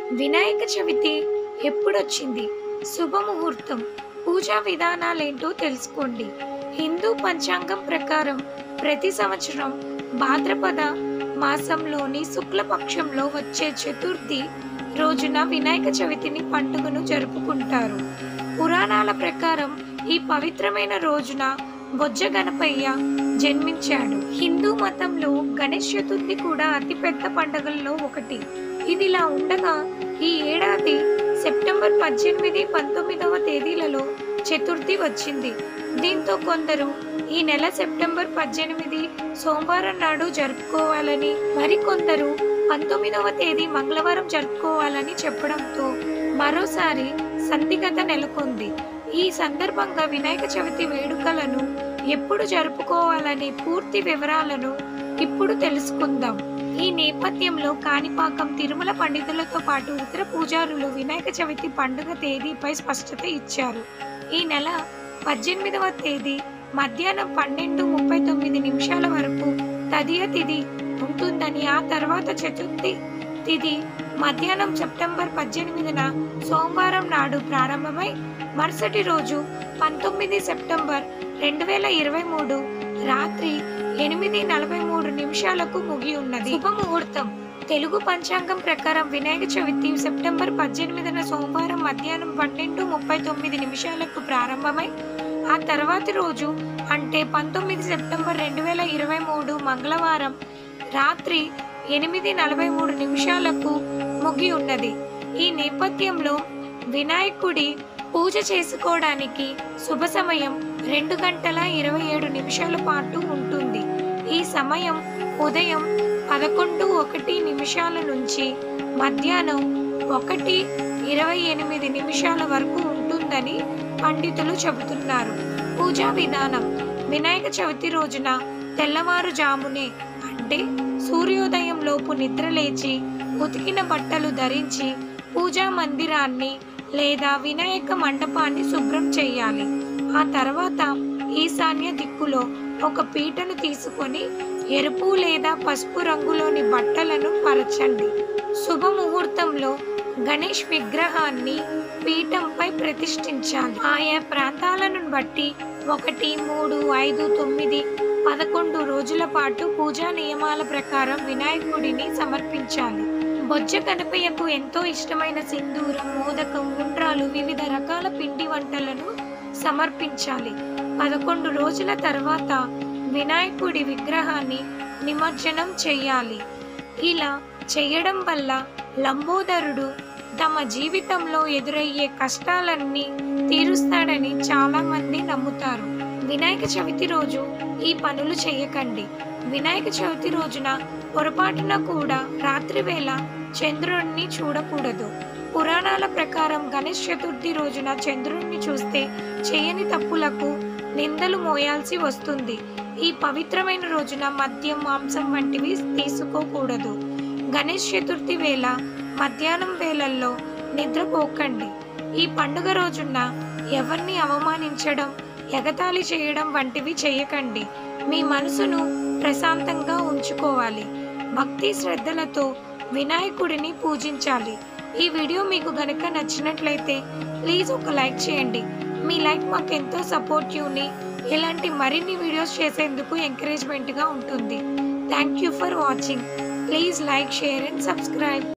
వినాయక చవితి ఎప్పుడొచ్చింది శుభముహూర్తం పూజా విధానాలేంటో తెలుసుకోండి హిందూ పంచాంగం ప్రకారం ప్రతి సంవత్సరం భాద్రపద మాసంలోని శుక్లపక్షంలో వచ్చే చతుర్థి రోజున వినాయక చవితిని పండుగను జరుపుకుంటారు పురాణాల ప్రకారం ఈ పవిత్రమైన రోజున బొజ్జ గణపయ్య జన్మించాడు హిందూ మతంలో గణేష్ చతుర్థి కూడా అతిపెద్ద పండుగల్లో ఒకటి ఇదిలా ఉండగా ఈ ఏడాది సెప్టెంబర్ పద్దెనిమిది పంతొమ్మిదవ తేదీలలో చతుర్థి వచ్చింది దీంతో కొందరు ఈ నెల సెప్టెంబర్ పద్దెనిమిది సోమవారం నాడు జరుపుకోవాలని మరికొందరు పంతొమ్మిదవ తేదీ మంగళవారం జరుపుకోవాలని చెప్పడంతో మరోసారి సందిగ్ధత నెలకొంది ఈ సందర్భంగా వినాయక చవితి వేడుకలను ఎప్పుడు జరుపుకోవాలనే పూర్తి వివరాలను ఇప్పుడు తెలుసుకుందాం ఈ నేపథ్యంలో కాణిపాకం తిరుమల పండితులతో పాటు ఇతర పూజారులు వినాయక చవితి పండుగ తేదీపై స్పష్టత ఇచ్చారు ఈ నెల పద్దెనిమిదవ తేదీ మధ్యాహ్నం పన్నెండు ముప్పై తొమ్మిది నిమిషాల వరకు తదియ తిథి ఉంటుందని ఆ తర్వాత చతుర్థి తిథి మధ్యాహ్నం సెప్టెంబర్ పద్దెనిమిదిన సోమవారం నాడు ప్రారంభమై మరుసటి రోజు పంతొమ్మిది సెప్టెంబర్ రెండు వేల ఇరవై మూడు రాత్రి ఎనిమిది నలభై మూడు నిమిషాలకు ముగి ఉన్నది శుభముహూర్తం తెలుగు పంచాంగం ప్రకారం వినాయక చవితి సెప్టెంబర్ పద్దెనిమిదిన సోమవారం మధ్యాహ్నం పన్నెండు ముప్పై తొమ్మిది నిమిషాలకు ప్రారంభమై ఆ తర్వాతి రోజు అంటే పంతొమ్మిది సెప్టెంబర్ రెండు వేల ఇరవై మూడు మంగళవారం రాత్రి ఎనిమిది నలభై మూడు నిమిషాలకు ముగి ఉన్నది ఈ నేపథ్యంలో వినాయకుడి పూజ చేసుకోవడానికి శుభ సమయం రెండు గంటల ఇరవై ఏడు నిమిషాల పాటు ఉంటుంది ఈ సమయం ఉదయం పదకొండు ఒకటి నిమిషాల నుంచి మధ్యాహ్నం ఒకటి ఇరవై ఎనిమిది నిమిషాల వరకు ఉంటుందని పండితులు చెబుతున్నారు పూజా విధానం వినాయక చవితి రోజున తెల్లవారుజామునే అంటే సూర్యోదయం లోపు నిద్రలేచి ఉతికిన బట్టలు ధరించి పూజా మందిరాన్ని లేదా వినాయక మండపాన్ని శుభ్రం చేయాలి ఆ తర్వాత ఈశాన్య దిక్కులో ఒక పీటను తీసుకొని ఎరుపు లేదా పసుపు రంగులోని బట్టలను పరచండి శుభముహూర్తంలో గణేష్ విగ్రహాన్ని పీఠంపై ప్రతిష్ఠించాలి ఆయా ప్రాంతాలను బట్టి ఒకటి మూడు ఐదు తొమ్మిది పదకొండు రోజుల పాటు పూజా నియమాల ప్రకారం వినాయకుడిని సమర్పించాలి బొజ్జ గణపయ్యకు ఎంతో ఇష్టమైన సింధూరం మోదకం ఉండ్రాలు వివిధ రకాల పిండి వంటలను సమర్పించాలి పదకొండు రోజుల తర్వాత వినాయకుడి విగ్రహాన్ని నిమజ్జనం చేయాలి ఇలా చేయడం వల్ల లంబోదరుడు తమ జీవితంలో ఎదురయ్యే కష్టాలన్నీ తీరుస్తాడని చాలా మంది నమ్ముతారు వినాయక చవితి రోజు ఈ పనులు చేయకండి వినాయక చవితి రోజున పొరపాటున కూడా రాత్రి వేళ చంద్రుడిని చూడకూడదు పురాణాల ప్రకారం గణేష్ చతుర్థి రోజున చంద్రుడిని చూస్తే చేయని తప్పులకు నిందలు మోయాల్సి వస్తుంది ఈ పవిత్రమైన రోజున మద్యం మాంసం వంటివి తీసుకోకూడదు గణేష్ చతుర్థి వేళ మధ్యాహ్నం వేళల్లో నిద్రపోకండి ఈ పండుగ రోజున ఎవరిని అవమానించడం ఎగతాళి చేయడం వంటివి చేయకండి మీ మనసును ప్రశాంతంగా ఉంచుకోవాలి భక్తి శ్రద్ధలతో వినాయకుడిని పూజించాలి ఈ వీడియో మీకు గనక నచ్చినట్లయితే ప్లీజ్ ఒక లైక్ చేయండి మీ లైక్ మాకు ఎంతో సపోర్టివ్ని ఇలాంటి మరిన్ని వీడియోస్ చేసేందుకు ఎంకరేజ్మెంట్గా ఉంటుంది thank you for watching please like share and subscribe